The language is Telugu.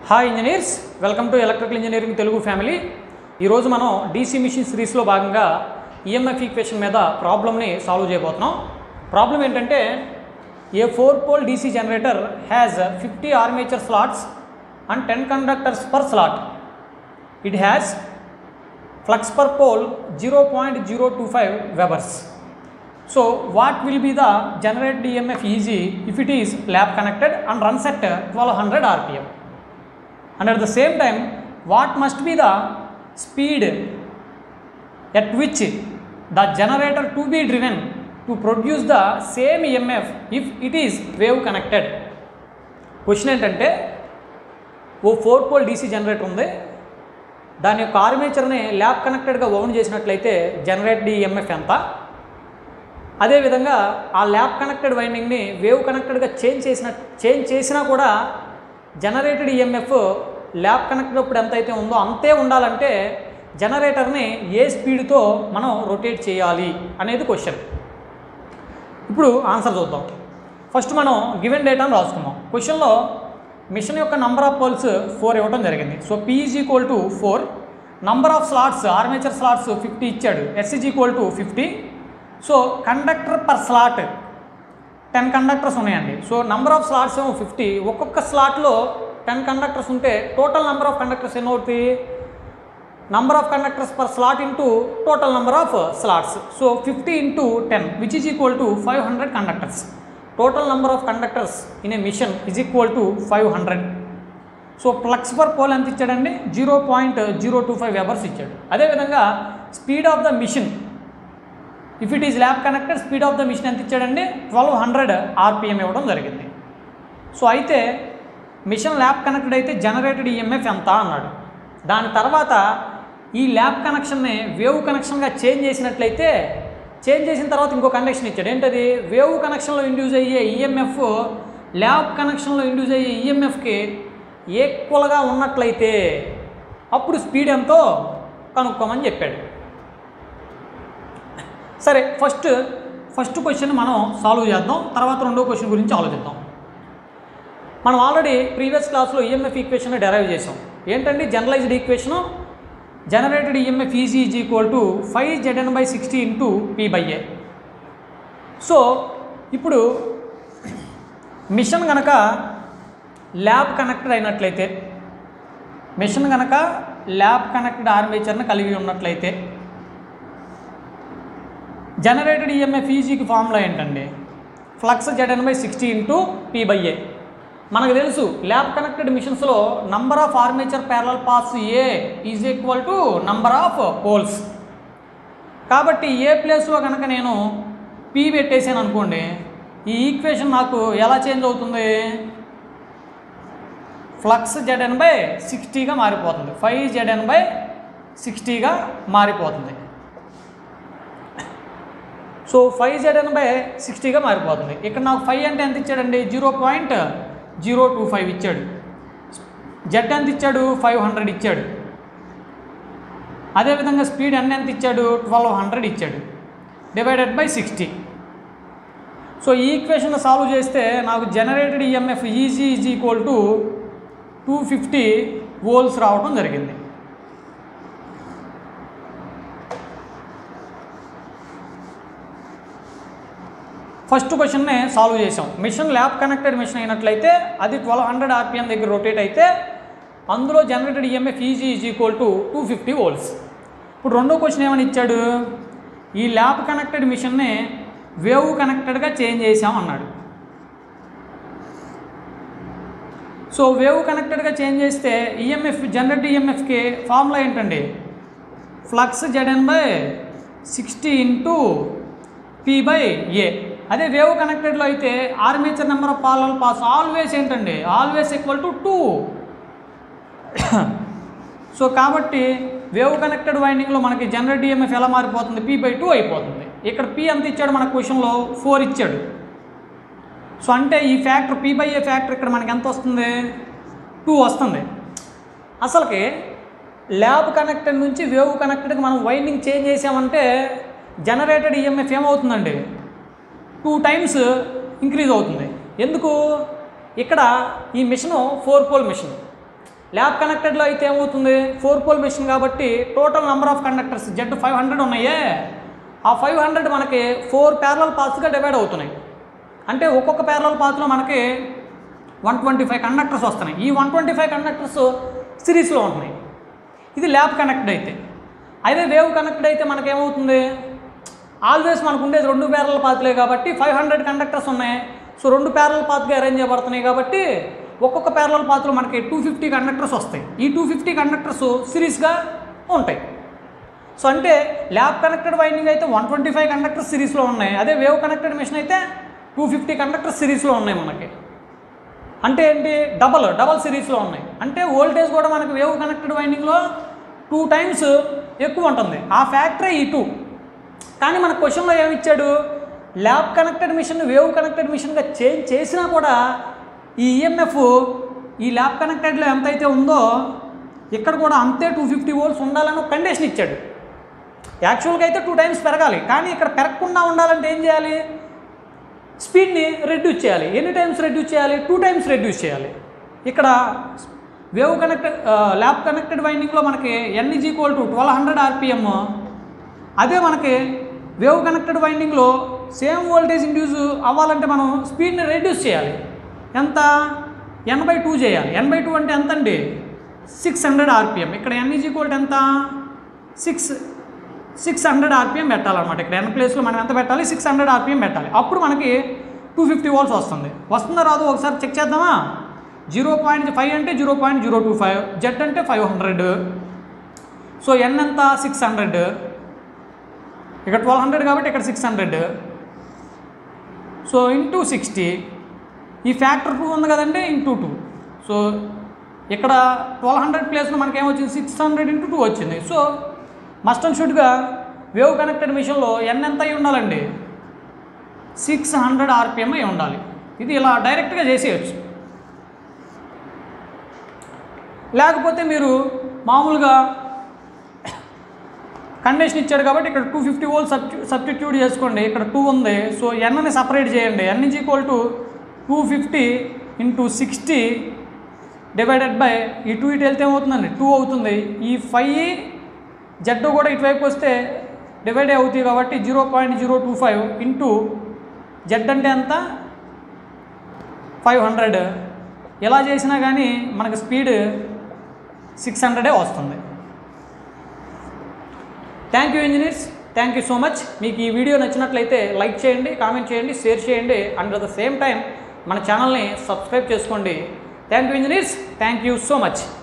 Hi engineers welcome to electrical engineering Telugu family ఈరోజు మనం డీసీ మిషన్ సిరీస్లో భాగంగా ఈఎంఎఫ్ ఈక్వేషన్ మీద ప్రాబ్లమ్ని సాల్వ్ చేయబోతున్నాం ప్రాబ్లం ఏంటంటే a four pole DC generator has fifty armature slots and ten conductors per slot it has flux per pole zero point zero two five webers So what will be the generated EMF Eg if it is lap connected and runs at 1200 RPM? And at the same time, what must be the speed at which the generator to be driven to produce the same EMF if it is wave connected? Question ఏంటంటే ఓ ఫోర్ పోల్ డీసీ జనరేటర్ ఉంది దాని యొక్క ఆర్మేచర్ని ల్యాబ్ కనెక్టెడ్గా ఓన్ చేసినట్లయితే జనరేట్ ఈఎంఎఫ్ ఎంత అదేవిధంగా ఆ ల్యాబ్ కనెక్టెడ్ వైండింగ్ని వేవ్ కనెక్టెడ్గా చేంజ్ చేసిన చేంజ్ చేసినా కూడా జనరేటెడ్ ఈఎంఎఫ్ ల్యాబ్ కనెక్టెడ్ అప్పుడు ఎంత అయితే ఉందో అంతే ఉండాలంటే జనరేటర్ని ఏ స్పీడ్తో మనం రొటేట్ చేయాలి అనేది క్వశ్చన్ ఇప్పుడు ఆన్సర్ చూద్దాం ఫస్ట్ మనం గివెన్ డేటాను రాసుకుందాం క్వశ్చన్లో మిషన్ యొక్క నంబర్ ఆఫ్ పోల్స్ ఫోర్ ఇవ్వడం జరిగింది so P is equal to four number of slots armature slots fifty ఇచ్చాడు S is equal to fifty so conductor per slot ten conductors ఉన్నాయండి సో నంబర్ ఆఫ్ స్లాట్స్ ఏమో ఫిఫ్టీ ఒక్కొక్క స్లాట్లో టెన్ కండక్టర్స్ ఉంటే టోటల్ నెంబర్ ఆఫ్ కండక్టర్స్ ఎన్ని అవుతాయి number of conductors per slot into total number of slots so fifty into ten which is equal to five hundred conductors total number of conductors in a machine is equal to five hundred so flux per pole ఎంత ఇచ్చాడండి zero point zero two five webers ఇచ్చాడు అదేవిధంగా speed of the machine if it is lap connected speed of the machine ఎంత ఇచ్చాడండి ట్వెల్వ్ హండ్రెడ్ ఆర్పిఎం ఇవ్వడం జరిగింది సో అయితే మిషన్ ల్యాబ్ కనెక్టెడ్ అయితే జనరేటెడ్ ఈఎంఎఫ్ ఎంత అన్నాడు దాని తర్వాత ఈ ల్యాబ్ కనెక్షన్ని వేవ్ కనెక్షన్గా చేంజ్ చేసినట్లయితే చేంజ్ చేసిన తర్వాత ఇంకో కండక్షన్ ఇచ్చాడు ఏంటది వేవ్ కనెక్షన్లో ఇండ్యూస్ అయ్యే ఈఎంఎఫ్ ల్యాబ్ కనెక్షన్లో ఇండ్యూస్ అయ్యే ఈఎంఎఫ్కి ఈక్వల్గా ఉన్నట్లయితే అప్పుడు స్పీడ్ ఎంతో కనుక్కోమని చెప్పాడు సరే ఫస్ట్ ఫస్ట్ క్వశ్చన్ మనం సాల్వ్ చేద్దాం తర్వాత రెండో క్వశ్చన్ గురించి ఆలోచిద్దాం మనం ఆల్రెడీ ప్రీవియస్ క్లాస్లో ఈఎంఎఫ్ ఈక్వేషన్ డెరైవ్ చేసాం ఏంటండి generalized equation generated EMF E g is equal to five ZN by sixty into P by A so ఇప్పుడు మిషన్ కనుక ల్యాబ్ కనెక్టెడ్ అయినట్లయితే మిషన్ కనుక ల్యాబ్ కనెక్టెడ్ ఆర్మేచర్ని కలిగి ఉన్నట్లయితే జనరేటెడ్ ఈఎంఎఫ్ ఈజీకి ఫార్ములా ఏంటండి flux ZN by sixty into P by A మనకు తెలుసు ల్యాబ్ కనెక్టెడ్ మిషన్స్లో number of armature parallel paths A is equal to number of poles కాబట్టి ఏ ప్లేస్లో కనుక నేను పీ పెట్టేసాను అనుకోండి ఈ ఈక్వేషన్ నాకు ఎలా చేంజ్ అవుతుంది ఫ్లక్స్ జెడ్ఎన్ బై సిక్స్టీగా మారిపోతుంది ఫైవ్ జెడ్ఎన్ బై సిక్స్టీగా మారిపోతుంది సో ఫైవ్ జెడ్ఎన్ బై సిక్స్టీగా మారిపోతుంది ఇక్కడ నాకు ఫైవ్ అంటే ఎంత ఇచ్చాడండి zero point zero two five ఇచ్చాడు జెడ్ ఎంత ఇచ్చాడు ఫైవ్ హండ్రెడ్ ఇచ్చాడు అదేవిధంగా స్పీడ్ ఎన్ ఎంత ఇచ్చాడు ట్వెల్వ్ హండ్రెడ్ ఇచ్చాడు డివైడెడ్ బై సిక్స్టీ సో ఈ ఈక్వేషన్ సాల్వ్ చేస్తే నాకు generated EMF E g is equal to two fifty volts రావడం జరిగింది ఫస్ట్ క్వశ్చన్నే సాల్వ్ చేసాం మిషన్ ల్యాబ్ కనెక్టెడ్ మిషన్ అయినట్లయితే అది ట్వెల్వ్ హండ్రెడ్ ఆర్పిఎం దగ్గర రొటేట్ అయితే అందులో generated EMF E g is equal to two fifty volts ఇప్పుడు రెండో క్వశ్చన్ ఏమని ఇచ్చాడు ఈ ల్యాబ్ కనెక్టెడ్ మిషన్ని వేవ్ కనెక్టెడ్గా చేంజ్ చేసాం అన్నాడు సో వేవ్ కనెక్టెడ్గా చేంజ్ చేస్తే ఈఎంఎఫ్ జనరేట్ ఈఎంఎఫ్కి ఫార్ములా ఏంటండి flux ZN by sixty into P by A అదే వేవ్ కనెక్టెడ్లో అయితే armature number of parallel paths always ఏంటండి always equal to two so కాబట్టి వేవ్ కనెక్టెడ్ వైండింగ్లో మనకి జనరేట్ ఈఎంఎఫ్ ఎలా మారిపోతుంది పీ బై టూ అయిపోతుంది ఇక్కడ పీ ఎంత ఇచ్చాడు మన క్వశ్చన్లో ఫోర్ ఇచ్చాడు సో అంటే ఈ factor P by A factor ఇక్కడ మనకి ఎంత వస్తుంది టూ వస్తుంది అసలుకి ల్యాబ్ కనెక్టెడ్ నుంచి వేవ్ కనెక్టెడ్కి మనం వైండింగ్ చేంజ్ చేసామంటే జనరేటెడ్ ఈఎంఎఫ్ ఏమవుతుందండి టూ టైమ్స్ ఇంక్రీజ్ అవుతుంది ఎందుకు ఇక్కడ ఈ machine four pole machine lap కనెక్టెడ్లో అయితే ఏమవుతుంది ఫోర్ పోల్ మెషిన్ కాబట్టి total number of conductors Z five hundred ఉన్నాయే ఆ ఫైవ్ హండ్రెడ్ మనకి ఫోర్ ప్యారలల్ పాత్స్గా డివైడ్ అవుతున్నాయి అంటే ఒక్కొక్క ప్యారలల్ పాత్లో మనకి వన్ ట్వంటీ ఫైవ్ కండక్టర్స్ వస్తున్నాయి ఈ వన్ ట్వంటీ ఫైవ్ కండక్టర్స్ సిరీస్లో ఉంటున్నాయి ఇది ల్యాబ్ కనెక్టెడ్ అయితే అదే వేవ్ కనెక్టెడ్ అయితే మనకేమవుతుంది ఆల్వేస్ మనకు ఉండేది రెండు ప్యారల పాత్లే కాబట్టి ఫైవ్ హండ్రెడ్ కండక్టర్స్ ఉన్నాయి సో రెండు ప్యారల పాత్గా అరేంజ్ చేయబడుతున్నాయి కాబట్టి ఒక్కొక్క ప్యారల పాత్రలో మనకి టూ ఫిఫ్టీ కండక్టర్స్ వస్తాయి ఈ టూ ఫిఫ్టీ కండక్టర్స్ సిరీస్గా ఉంటాయి సో అంటే ల్యాబ్ కనెక్టెడ్ వైండింగ్ అయితే వన్ ట్వంటీ ఫైవ్ కండక్టర్స్ సిరీస్లో ఉన్నాయి అదే వేవ్ కనెక్టెడ్ మిషన్ అయితే టూ ఫిఫ్టీ కండక్టర్స్ సిరీస్లో ఉన్నాయి మనకి అంటే ఏంటి డబల్ డబల్ సిరీస్లో ఉన్నాయి అంటే వోల్టేజ్ కూడా మనకి వేవ్ కనెక్టెడ్ వైండింగ్లో టూ టైమ్స్ ఎక్కువ ఉంటుంది ఆ ఫ్యాక్టరే ఈ టూ కానీ మన క్వశ్చన్లో ఏమి ఇచ్చాడు lap connected machine wave connected మిషన్గా చేంజ్ చేసినా కూడా ఈ ఈఎంఎఫ్ ఈ ల్యాబ్ కనెక్టెడ్లో ఎంతైతే ఉందో ఇక్కడ కూడా అంతే టూ ఫిఫ్టీ వోల్ట్స్ ఉండాలని ఒక కండిషన్ ఇచ్చాడు యాక్చువల్గా అయితే టూ టైమ్స్ పెరగాలి కానీ ఇక్కడ పెరగకుండా ఉండాలంటే ఏం చేయాలి స్పీడ్ని రెడ్యూస్ చేయాలి ఎన్ని టైమ్స్ రెడ్యూస్ చేయాలి టూ టైమ్స్ రెడ్యూస్ చేయాలి ఇక్కడ వేవ్ కనెక్టెడ్ ల్యాబ్ కనెక్టెడ్ వైండింగ్లో మనకి N is equal to twelve hundred RPM అదే మనకి వేవ్ కనెక్టెడ్ వైండింగ్లో సేమ్ వోల్టేజ్ ఇండ్యూస్ అవ్వాలంటే మనం స్పీడ్ని రెడ్యూస్ చేయాలి ఎంత ఎన్ బై టూ చేయాలి ఎన్ బై టూ అంటే ఎంత అండి సిక్స్ హండ్రెడ్ ఆర్పిఎం ఇక్కడ ఎన్ ఈజ్ ఈక్వల్ ఎంత సిక్స్ సిక్స్ హండ్రెడ్ ఆర్పిఎం పెట్టాలన్నమాట ఇక్కడ ఎన్ ప్లేస్లో మనం ఎంత పెట్టాలి సిక్స్ హండ్రెడ్ ఆర్పిఎం పెట్టాలి అప్పుడు మనకి టూ ఫిఫ్టీ వోల్ట్స్ వస్తుంది వస్తుందో రాదు ఒకసారి చెక్ చేద్దామా జీరో పాయింట్ ఫైవ్ అంటే zero point zero two five Z అంటే ఫైవ్ హండ్రెడ్ సో ఎన్ ఎంత సిక్స్ హండ్రెడ్ ఇక్కడ ట్వెల్వ్ హండ్రెడ్ కాబట్టి ఇక్కడ six hundred so into sixty ఈ ఫ్యాక్టర్ టూ ఉంది కదండి ఇంటూ టూ సో ఇక్కడ ట్వెల్వ్ హండ్రెడ్ ప్లేస్లో మనకి ఏమొచ్చింది సిక్స్ హండ్రెడ్ ఇంటూ టూ వచ్చింది సో మస్ట్ అండ్ షుడ్గా వేవ్ కనెక్టెడ్ మిషన్లో ఎన్ ఎంత అయి ఉండాలండి సిక్స్ హండ్రెడ్ ఆర్పిఎం అయి ఉండాలి ఇది ఇలా డైరెక్ట్గా చేసేయచ్చు లేకపోతే మీరు మామూలుగా కండిషన్ ఇచ్చాడు కాబట్టి ఇక్కడ టూ ఫిఫ్టీ వోల్ సబ్స్టి సబ్స్టిట్యూట్ చేసుకోండి ఇక్కడ టూ ఉంది సో ఎన్ని సపరేట్ చేయండి N is equal to two fifty into sixty divided by ఈ టూ ఇటు వెళ్తే ఏమవుతుందండి టూ అవుతుంది ఈ ఫైవ్ జెడ్ కూడా ఇటువైపు వస్తే డివైడ్ అవుతాయి కాబట్టి zero point zero two five into Z అంటే ఎంత ఫైవ్ హండ్రెడ్ ఎలా చేసినా కానీ మనకు స్పీడ్ సిక్స్ హండ్రెడే వస్తుంది thank you engineers thank you so much మీకు ఈ వీడియో నచ్చినట్లయితే లైక్ చేయండి కామెంట్ చేయండి షేర్ చేయండి and at the same time మన ఛానల్ని సబ్స్క్రైబ్ చేసుకోండి thank you engineers thank you so much